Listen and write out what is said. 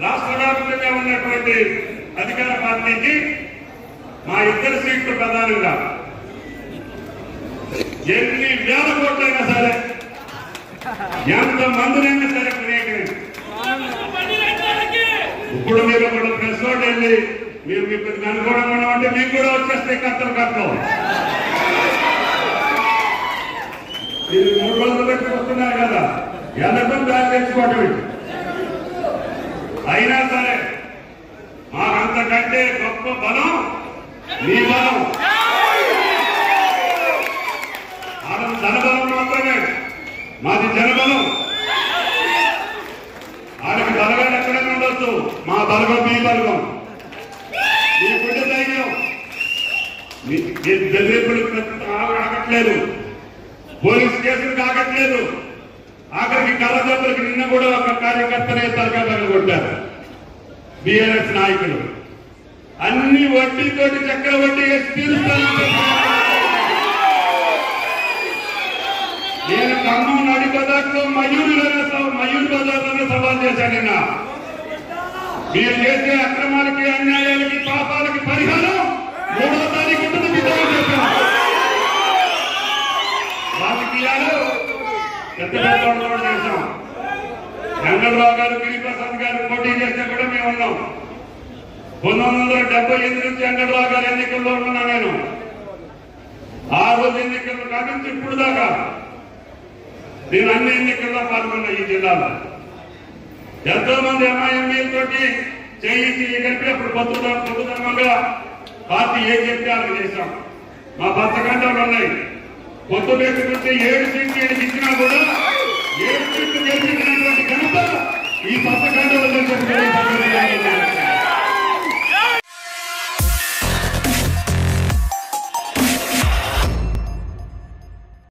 రాష్ట్ర వ్యాప్తంగా ఉన్నటువంటి అధికార పార్టీకి మా ఇద్దరు సీట్లు ప్రధానంగా ఎన్ని వేల కోట్లైనా సరే ఎంత మందినైనా సరే కొనేయగలిగాం ఇప్పుడు మీరు ఒక ప్రెస్ రోడ్ వెళ్ళి మీరు మీకు అనుకోవడం అంటే మీకు కూడా వచ్చేస్తే కత్తలు కట్టలు మీరు మూడు రోజులు పెట్టి వస్తున్నారు కదా ఎంతకం బ్యాగ్ తెచ్చుకోవటం అయినా సరే మాకంతకంటే గొప్ప బలం మీ బలం ఆడది ధనబలం మాత్రమే మాది జనబలం ఆడకి బలగాలు ఎక్కడైనా ఉండొచ్చు మా బలగం మీ బలగం మీ గుండె ధైర్యం మీ మీ బెదిరింపులు ఆగట్లేదు పోలీస్ కేసులు కాగట్లేదు ఆఖరికి కళ్ళజబ్బులకు నిన్న కూడా ఒక కార్యకర్తనే తరగతి కొట్టారు బిఆర్ఎస్ నాయకులు అన్ని వడ్డీతోటి చక్ర వడ్డీ వేసి తీరుస్తాను నేను ఖమ్మం నడి బజార్లో మయూరులోనే సభ- మయూర్ బజార్లోనే సవాల్ చేశాను నిన్న మీరు చేసే అక్రమాలకి అన్యాయాలకి పాపాలకి పరిహారం మూడో తారీఖు ఉంటుంది మీతో చెప్పాను రాజకీయాలు పెద్ద పెద్ద కూడా చేశాం వెంకటరావు గారు గిరిప్రసాద్ గారు పోటీ చేస్తే కూడా మేము ఉన్నాం పంతొమ్మిది వందల డెబ్బై ఎనిమిది నుంచి వెంకటరావు గారు ఎన్నికల్లో ఉన్నా నేను ఆ రోజు ఎన్నికల్లో కాకుండా ఇప్పుడు దాకా నేను అన్ని ఎన్నికల్లో పాల్గొన్నా ఈ జిల్లాలో ఎంతో మంది ఎంఐఎంఏ తోటి చేయించి కలిపి అప్పుడు పొత్తు పొత్తుధర్మంగా పార్టీ ఏం చెప్తే అలా చేశాం మా పచ్చగంటలు ఉన్నాయి పొత్తు పెట్టుకుంటే ఏడు సీట్లు ఏడు ఇచ్చినా కూడా ఏడు సీట్లు గెలిపించినటువంటి ఘనత ఈ పచ్చగంటలో